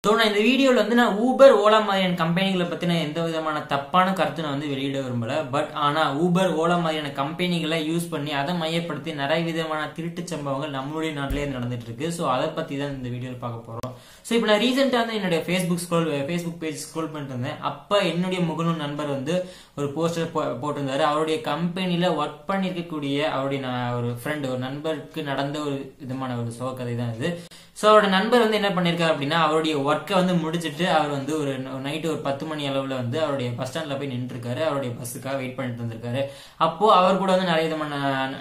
so நான் இந்த வீடியோவில் வந்து நான் ஊபர் ஓலா மாதிரியான கம்பெனிகளை பற்றின எந்த விதமான தப்பான கருத்து நான் வந்து வெளியிட விரும்பல பட் ஆனால் ஊபர் ஓலா மாதிரியான கம்பெனிகளை யூஸ் பண்ணி அதை மையப்படுத்தி நிறைய விதமான திருட்டு சம்பவங்கள் நம்மளுடைய நாட்டிலே நடந்துட்டு இருக்கு ஸோ அதை பற்றி தான் இந்த வீடியோவில் பார்க்க போகிறோம் ஸோ இப்போ நான் ரீசெண்டாக வந்து என்னுடைய Facebook scroll Facebook page scroll பண்ணிட்டு இருந்தேன் அப்போ என்னுடைய முகநூல் நண்பர் வந்து ஒரு போஸ்டர் போட்டிருந்தாரு அவருடைய கம்பெனியில் ஒர்க் பண்ணியிருக்கக்கூடிய அவருடைய ந- ஒரு ஃப்ரெண்ட் ஒரு நண்பருக்கு நடந்த ஒரு விதமான ஒரு சோகக்கதை தான் இது ஸோ அவரோட நண்பர் வந்து என்ன பண்ணிருக்காரு அப்படின்னா அவருடைய ஒர்க்கை வந்து முடிச்சிட்டு அவர் வந்து ஒரு நைட்டு ஒரு பத்து மணி அளவில் வந்து அவருடைய பஸ் ஸ்டாண்டில் போய் நின்றுருக்காரு அவருடைய பஸ்ஸுக்காக வெயிட் பண்ணிட்டு இருந்திருக்காரு அப்போ அவர் கூட வந்து நிறைய விதமான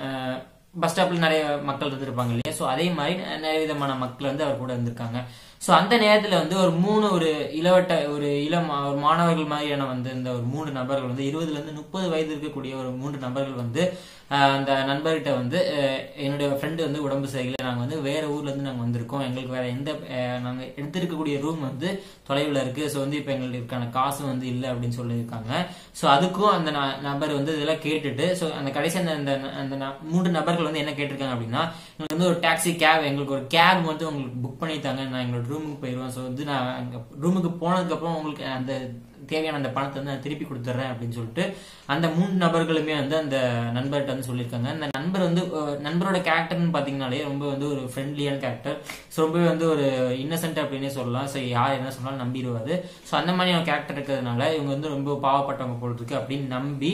பஸ் ஸ்டாப்ல நிறைய மக்கள் இருந்திருப்பாங்க இல்லையா ஸோ அதே மாதிரி நிறைய விதமான மக்கள் வந்து அவர் கூட இருந்திருக்காங்க ஸோ அந்த நேரத்தில் வந்து ஒரு மூணு ஒரு இளவட்ட ஒரு இளம் ஒரு மாணவர்கள் மாதிரியான வந்து இந்த ஒரு மூணு நபர்கள் வந்து இருபதுல இருந்து முப்பது வயது இருக்கக்கூடிய ஒரு மூன்று நபர்கள் வந்து ஆஹ், அந்த நண்பர்கிட்ட வந்து அஹ், என்னுடைய ஃப்ரெண்டு வந்து உடம்பு சரியில்லை நாங்கள் வந்து வேற ஊர்ல இருந்து நாங்கள் வந்திருக்கோம் எங்களுக்கு வேற எந்த அஹ், நாங்க எடுத்திருக்கக்கூடிய ரூம் வந்து தொலைவில் இருக்கு ஸோ வந்து இப்போ எங்களுக்கு இருக்கான காசு வந்து இல்லை அப்படின்னு சொல்லியிருக்காங்க ஸோ அதுக்கும் அந்த ந- நபர் வந்து இதெல்லாம் கேட்டுட்டு ஸோ அந்த கடைசி அந்த அந்த அந்த ந- மூன்று நபர்கள் வந்து என்ன கேட்டிருக்காங்க அப்படின்னா எங்களுக்கு வந்து ஒரு டாக்ஸி கேப் எங்களுக்கு ஒரு கேப் வந்து உங்களுக்கு புக் பண்ணி தாங்க நான் எங்களோட ரூமுக்கு போயிடுவேன் ஸோ வந்து நான் அங்கே ரூமுக்கு போனதுக்கப்புறம் உங்களுக்கு அந்த தேவையான அந்த பணத்தை வந்து நான் திருப்பி கொடுத்துட்றேன் அப்படின்னு சொல்லிட்டு அந்த மூணு நபர்களுமே வந்து அந்த நண்பர்கிட்ட வந்து சொல்லியிருக்காங்க அந்த நண்பர் வந்து அஹ், நண்பரோட கேரக்டர்னு பார்த்தீங்கனாலே ரொம்ப வந்து ஒரு ஃப்ரெண்ட்லியான கேரக்டர் ஸோ ரொம்பவே வந்து ஒரு இன்னசென்ட் அப்படின்னே சொல்லலாம் ஸோ யார் என்ன சொன்னாலும் நம்பிடுவாரு ஸோ அந்த மாதிரியான கேரக்டர் இருக்கிறதுனால இவங்க வந்து ரொம்ப பாவப்பட்டவங்க போல் இருக்கு அப்படின்னு நம்பி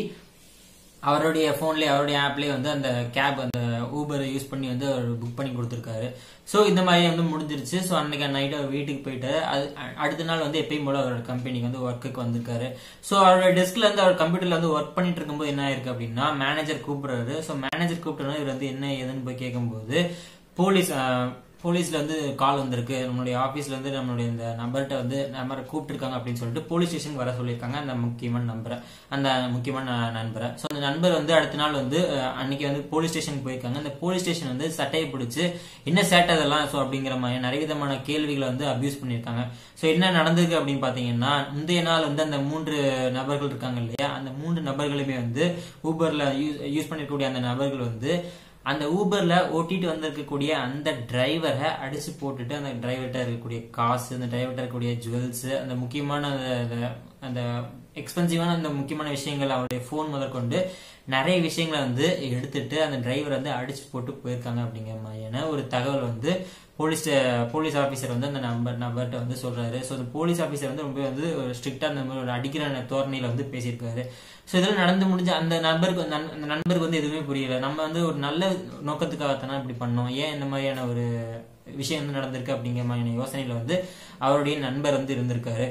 அவருடைய ஃபோன்லேயே அவருடைய ஆப்லேயே வந்து அந்த கேப் அந்த ஊபரை யூஸ் பண்ணி வந்து அவர் புக் பண்ணி கொடுத்துருக்காரு ஸோ இந்த மாதிரி வந்து முடிஞ்சிருச்சு ஸோ அன்னைக்கு நைட்டு அவர் வீட்டுக்கு போயிட்டாரு அது அ- அடுத்த நாள் வந்து எப்பயும் போல அவரோட கம்பெனிக்கு வந்து ஒர்க்குக்கு வந்திருக்காரு ஸோ அவரோட டெஸ்க்ல வந்து அவர் கம்ப்யூட்டர்ல வந்து ஒர்க் பண்ணிட்டு இருக்கும்போது என்ன ஆயிருக்கு அப்படின்னா மேனேஜர் கூப்பிடுறாரு ஸோ மேனேஜர் கூப்பிட்டோன்னா இவர் வந்து என்ன ஏதுன்னு போய் கேட்கும்போது போலீஸ் அஹ், போலீஸ்ல வந்து கால் வந்திருக்கு நம்மளுடைய ஆபீஸ்ல இருந்து நம்மளுடைய இந்த நம்பர்கிட்ட வந்து நம்பரை கூப்பிட்டுருக்காங்க அப்படின்னு சொல்லிட்டு போலீஸ் ஸ்டேஷனுக்கு வர சொல்லியிருக்காங்க அந்த முக்கியமான நம்பரை அந்த முக்கியமான ந- நண்பரை ஸோ அந்த நண்பர் வந்து அடுத்த நாள் வந்து அஹ், அன்னைக்கு வந்து போலீஸ் ஸ்டேஷனுக்கு போயிருக்காங்க அந்த போலீஸ் ஸ்டேஷன் வந்து சட்டையை பிடிச்சு என்ன சேட்டை அதெல்லாம் ஸோ அப்படிங்கிற மாதிரி நிறைய விதமான கேள்விகளை வந்து அபியூஸ் பண்ணியிருக்காங்க ஸோ என்ன நடந்திருக்கு அப்படின்னு பார்த்தீங்கன்னா முந்தைய நாள் வந்து அந்த மூன்று நபர்கள் இருக்காங்க இல்லையா அந்த மூன்று நபர்களுமே வந்து ஊபர்ல யூஸ் யூஸ் பண்ணிருக்கக்கூடிய அந்த நபர்கள் வந்து அந்த ஊபர்ல ஓட்டிட்டு வந்திருக்கக்கூடிய அந்த டிரைவரை அடிச்சு போட்டுட்டு அந்த டிரைவர்கிட்ட இருக்கக்கூடிய காசு அந்த டிரைவர்கிட்ட இருக்கக்கூடிய ஜுவல்ஸ் அந்த முக்கியமான அந்த- அந்த- அந்த எக்ஸ்பென்சிவான அந்த முக்கியமான விஷயங்கள் அவருடைய ஃபோன் முதற்கொண்டு நிறைய விஷயங்களை வந்து எடுத்துட்டு அந்த டிரைவர் வந்து அடிச்சு போட்டு போயிருக்காங்க அப்படிங்கிற மாதிரியான ஒரு தகவல் வந்து போலீஸ் போலீஸ் ஆஃபீஸர் வந்து அந்த நம்பர் நபர்கிட்ட வந்து சொல்றாரு ஸோ அந்த போலீஸ் ஆஃபீஸர் வந்து ரொம்ப வந்து ஒரு ஸ்ட்ரிக்டா அந்த மாதிரி ஒரு அடிக்கிற தோரணையில வந்து பேசியிருக்காரு ஸோ இதெல்லாம் நடந்து முடிஞ்ச அந்த நண்பருக்கு நண்- அந்த நண்பருக்கு வந்து எதுவுமே புரியல நம்ம வந்து ஒரு நல்ல நோக்கத்துக்காகத்தானே இப்படி பண்ணோம் ஏன் இந்த மாதிரியான ஒரு விஷயம் வந்து நடந்திருக்கு அப்படிங்கிற மாதிரியான யோசனையில வந்து அவருடைய நண்பர் வந்து இருந்திருக்காரு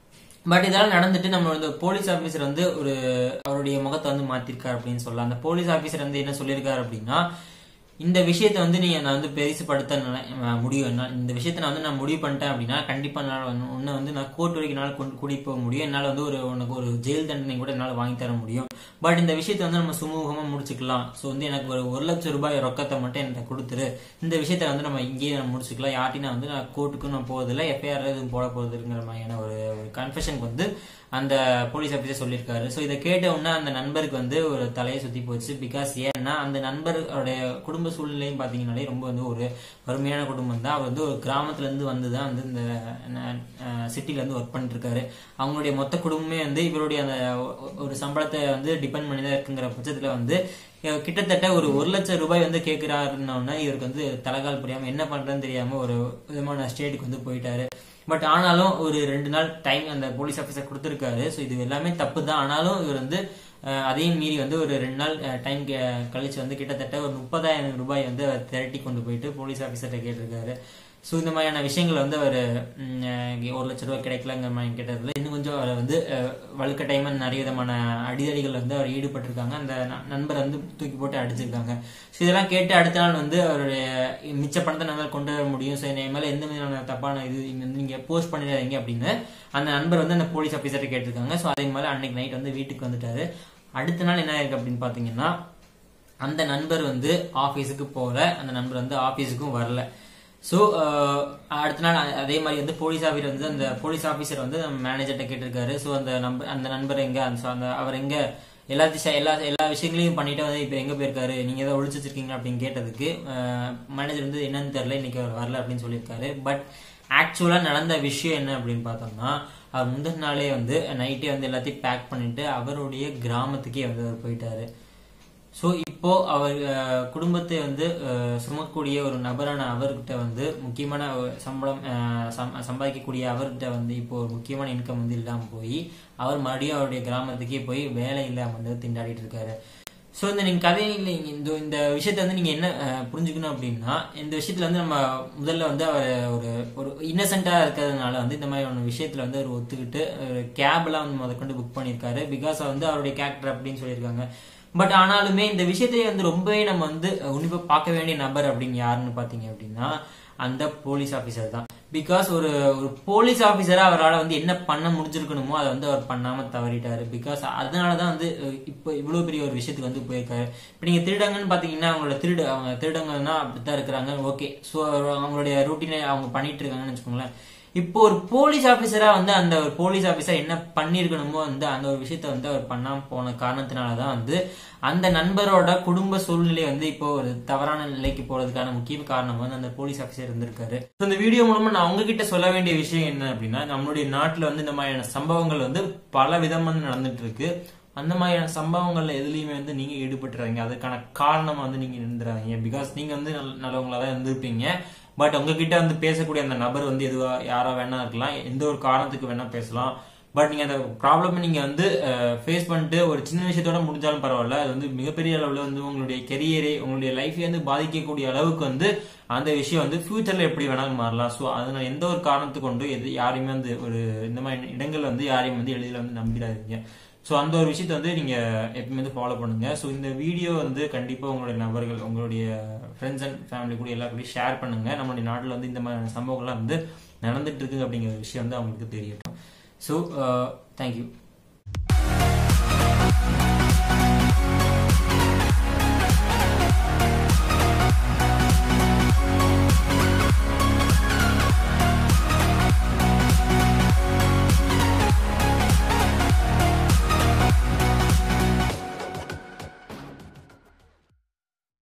பட் இதெல்லாம் நடந்துட்டு நம்ம வந்து போலீஸ் ஆபீசர் வந்து ஒரு அவருடைய முகத்தை வந்து மாத்திருக்காரு அப்படின்னு சொல்லலாம் அந்த போலீஸ் ஆபீசர் வந்து என்ன சொல்லியிருக்காரு அப்படின்னா இந்த விஷயத்தை வந்து நீ நான் வந்து பெருசுப்படுத்த நினை- அஹ் முடியும் என்னால் இந்த விஷயத்தை நான் வந்து நான் முடிவு பண்ணிட்டேன் அப்படின்னா கண்டிப்பா என்னால் வந்து உன்னை வந்து நான் கோர்ட் வரைக்கும் என்னால் கொண்டு கூட்டிட்டு போக முடியும் என்னால் வந்து ஒரு உனக்கு ஒரு ஜெயில் தண்டனை கூட என்னால் வாங்கி தர முடியும் பட் இந்த விஷயத்தை வந்து நம்ம சுமூகமா முடிச்சுக்கலாம் ஸோ வந்து எனக்கு ஒரு ஒரு லட்சம் ரூபாய் ரொக்கத்தை மட்டும் என்கிட்ட கொடுத்துரு இந்த விஷயத்தை வந்து நம்ம இங்கேயே நம்ம முடிச்சுக்கலாம் யார்ட்டையும் நான் வந்து நான் கோர்ட்டுக்கும் நான் போவதில்லை எஃப்ஐஆர் எதுவும் போட போகுதுங்கிற மாதிரியான ஒரு ஒரு கன்ஃபெஷனுக்கு வந்து அந்த போலீஸ் ஆஃபீஸர் சொல்லியிருக்காரு ஸோ இதை கேட்ட உடனே அந்த நண்பருக்கு வந்து ஒரு தலையை சுத்தி போச்சு பிகாஸ் ஏன்னா அந்த நண்பருடைய குடும்ப சூழ்நிலையும் பார்த்தீங்கன்னாலே ரொம்ப வந்து ஒரு வறுமையான குடும்பம் தான் அவர் வந்து ஒரு கிராமத்துல இருந்து வந்து தான் வந்து இந்த சிட்டில இருந்து ஒர்க் பண்ணிட்டு இருக்காரு அவங்களுடைய மொத்த குடும்பமே வந்து இவருடைய அந்த ஒ- ஒரு சம்பளத்தை வந்து டிபெண்ட் பண்ணி தான் இருக்குங்கிற பட்சத்துல வந்து இவர் கிட்டத்தட்ட ஒரு ஒரு லட்சம் ரூபாய் வந்து கேட்கிறாருன்னொன்னே இவருக்கு வந்து தலைகால் புரியாம என்ன பண்றதுன்னு தெரியாம ஒரு விதமான ஸ்டேட்டுக்கு வந்து போயிட்டாரு பட் ஆனாலும் ஒரு ரெண்டு நாள் டைம் அந்த போலீஸ் ஆஃபீஸர் கொடுத்துருக்காரு ஸோ இது எல்லாமே தப்பு தான் ஆனாலும் இவர் வந்து அஹ், அதையும் மீறி வந்து ஒரு ரெண்டு நாள் டைம் கழிச்சு வந்து கிட்டத்தட்ட ஒரு முப்பதாயிரம் ரூபாய் வந்து அவர் திரட்டி கொண்டு போயிட்டு போலீஸ் ஆஃபீஸர்கிட்ட கேட்டிருக்காரு ஸோ இந்த மாதிரியான விஷயங்கள் வந்து அவர் ஒரு லட்ச ரூபாய் கிடைக்கலங்கிற மாதிரி கேட்டதுல இன்னும் கொஞ்சம் அவர் வந்து அஹ், வலுக்கட்டாயமா நிறைய விதமான அடிதடிகள் வந்து அவர் ஈடுபட்டிருக்காங்க அந்த ந- நண்பரை வந்து தூக்கி போட்டு அடிச்சிருக்காங்க ஸோ இதெல்லாம் கேட்டு அடுத்த நாள் வந்து அவருடைய மிச்ச பணத்தை நம்மளால் கொண்டு வர முடியும் ஸோ என் மேல எந்த விதமான தப்பான இது இங்க வந்து நீங்க போஸ்ட் பண்ணிடாதீங்க அப்படின்னு அந்த நண்பர் வந்து அந்த போலீஸ் ஆஃபீஸர்கிட்ட கேட்டிருக்காங்க ஸோ அதே மாதிரி அன்னைக்கு நைட் வந்து வீட்டுக்கு வந்துட்டாரு அடுத்த நாள் என்ன ஆயிருக்கு அப்படின்னு பாத்தீங்கன்னா அந்த நண்பர் வந்து ஆபீஸுக்கு போகல அந்த நண்பர் வந்து ஆபீஸுக்கும் வரல ஸோ அடுத்த நாள் அ- அதே மாதிரி வந்து போலீஸ் ஆஃபீஸர் வந்து அந்த போலீஸ் ஆஃபீஸர் வந்து நம்ம மேனேஜர்கிட்ட கேட்டிருக்காரு ஸோ அந்த நம்பர் அந்த நண்பர் எங்க அந்த so அந்த அவர் எங்க எல்லாத்தையும் செ- எல்லா எல்லா விஷயங்களையும் பண்ணிட்டு வந்து இப்போ எங்க போயிருக்காரு நீங்க ஏதோ ஒழிச்சு வச்சிருக்கீங்க அப்படின்னு கேட்டதுக்கு மேனேஜர் வந்து என்னன்னு தெரியல இன்னைக்கு அவர் வரல அப்படின்னு சொல்லியிருக்காரு பட் ஆக்சுவலாக நடந்த விஷயம் என்ன அப்படின்னு பார்த்தோம்னா அவர் முந்தின நாளே வந்து நைட்டே வந்து எல்லாத்தையும் பேக் பண்ணிட்டு அவருடைய கிராமத்துக்கே வந்து அவர் போயிட்டாரு ஸோ இப்போ அவர் அஹ், குடும்பத்தை வந்து அஹ், சுமக்கக்கூடிய ஒரு நபரான அவர்கிட்ட வந்து முக்கியமான ஒரு சம்பளம் அஹ், சம்- சம்பாதிக்கக்கூடிய அவர்கிட்ட வந்து இப்போ ஒரு முக்கியமான இன்கம் வந்து இல்லாமல் போய் அவர் மறுபடியும் அவருடைய கிராமத்துக்கே போய் வேலை இல்லாமல் வந்து திண்டாடிட்டு இருக்காரு ஸோ இந்த நீங்கள் கதையில் நீங்க இந்த இந்த விஷயத்தை வந்து நீங்கள் என்ன அஹ், புரிஞ்சுக்கணும் அப்படின்னா இந்த விஷயத்தில் வந்து நம்ம முதல்ல வந்து அவர் ஒரு ஒரு இன்னசென்ட்டாக இருக்கிறதுனால வந்து இந்த மாதிரியான விஷயத்தில் வந்து அவர் ஒத்துக்கிட்டு கேப்லாம் வந்து முதற்கொண்டு புக் பண்ணியிருக்காரு பிகாஸ் வந்து அவருடைய கேரக்டர் அப்படின்னு சொல்லியிருக்காங்க பட் ஆனாலுமே இந்த விஷயத்தையே வந்து ரொம்பவே நம்ம வந்து உன்னிப்பாக பார்க்க வேண்டிய நபர் அப்படின்னு யாருன்னு பார்த்தீங்க அப்படின்னா அந்த போலீஸ் ஆஃபீஸர் தான் பிகாஸ் ஒரு ஒரு போலீஸ் ஆஃபீஸரா அவரால் வந்து என்ன பண்ண முடிஞ்சிருக்கணுமோ அதை வந்து அவர் பண்ணாம தவறிட்டாரு பிகாஸ் அதனால தான் வந்து அஹ், இப்போ இவ்வளோ பெரிய ஒரு விஷயத்துக்கு வந்து போயிருக்காரு இப்போ நீங்கள் திருடங்கன்னு பார்த்தீங்கன்னா அவங்களோட திருடு அவங்க திருடங்கன்னா அப்படித்தான் இருக்கிறாங்க ஓகே ஸோ அவங்களுடைய ரூட்டீனை அவங்க பண்ணிட்டு இருக்காங்கன்னு வச்சுக்கோங்களேன் இப்போ ஒரு போலீஸ் ஆஃபீஸரா வந்து அந்த ஒரு போலீஸ் ஆஃபீஸர் என்ன பண்ணியிருக்கணுமோ வந்து அந்த ஒரு விஷயத்த வந்து அவர் பண்ணாம போன காரணத்தினால தான் வந்து அந்த நண்பரோட குடும்ப சூழ்நிலை வந்து இப்போ ஒரு தவறான நிலைக்கு போறதுக்கான முக்கிய காரணம் வந்து அந்த போலீஸ் ஆஃபீஸர் இருந்திருக்காரு So, இந்த வீடியோ மூலமா நான் உங்ககிட்ட சொல்ல வேண்டிய விஷயம் என்ன அப்படின்னா நம்மளுடைய நாட்டுல வந்து இந்த மாதிரியான சம்பவங்கள் வந்து பல விதம் வந்து நடந்துட்டு இருக்கு அந்த மாதிரியான சம்பவங்கள்ல எதுலயுமே வந்து நீங்க ஈடுபட்டுறாங்க அதுக்கான காரணம் வந்து நீங்க இருந்துறாதீங்க பிகாஸ் நீங்க வந்து நல்ல- நல்லவங்களா தான் இருந்திருப்பீங்க பட் உங்ககிட்ட வந்து பேசக்கூடிய அந்த நபர் வந்து எதுவா யாரா வேணா இருக்கலாம் எந்த ஒரு காரணத்துக்கு வேணா பேசலாம் பட் நீங்க அந்த ப்ராப்ளம் நீங்க வந்து ஃபேஸ் பண்ணிட்டு ஒரு சின்ன விஷயத்தோட முடிஞ்சாலும் பரவாயில்ல அது வந்து மிகப்பெரிய அளவுல வந்து உங்களுடைய கெரியரே உங்களுடைய லைஃபே வந்து பாதிக்கக்கூடிய அளவுக்கு வந்து அந்த விஷயம் வந்து ஃபியூச்சர்ல எப்படி வேணாலும் மாறலாம் ஸோ அதனால எந்த ஒரு காரணத்துக்கு கொண்டு எது யாரையுமே வந்து ஒரு இந்த மாதிரி இடங்கள் வந்து யாரையும் வந்து எளிதில் வந்து நம்பிடாதீங்க ஸோ அந்த ஒரு விஷயத்தை வந்து நீங்க எப்பவுமே வந்து ஃபாலோ பண்ணுங்க ஸோ இந்த வீடியோ வந்து கண்டிப்பா உங்களுடைய நபர்கள் உங்களுடைய ஃப்ரெண்ட்ஸ் அண்ட் ஃபேமிலி கூட எல்லாருக்கூடயும் ஷேர் பண்ணுங்க நம்மளுடைய நாட்டில் வந்து இந்த மாதிரி சம்பவங்கள்லாம் வந்து நடந்துட்டு இருக்கு அப்படிங்கிற விஷயம் வந்து அவங்களுக்கு தெரியட்டும் ஸோ தேங்க்யூ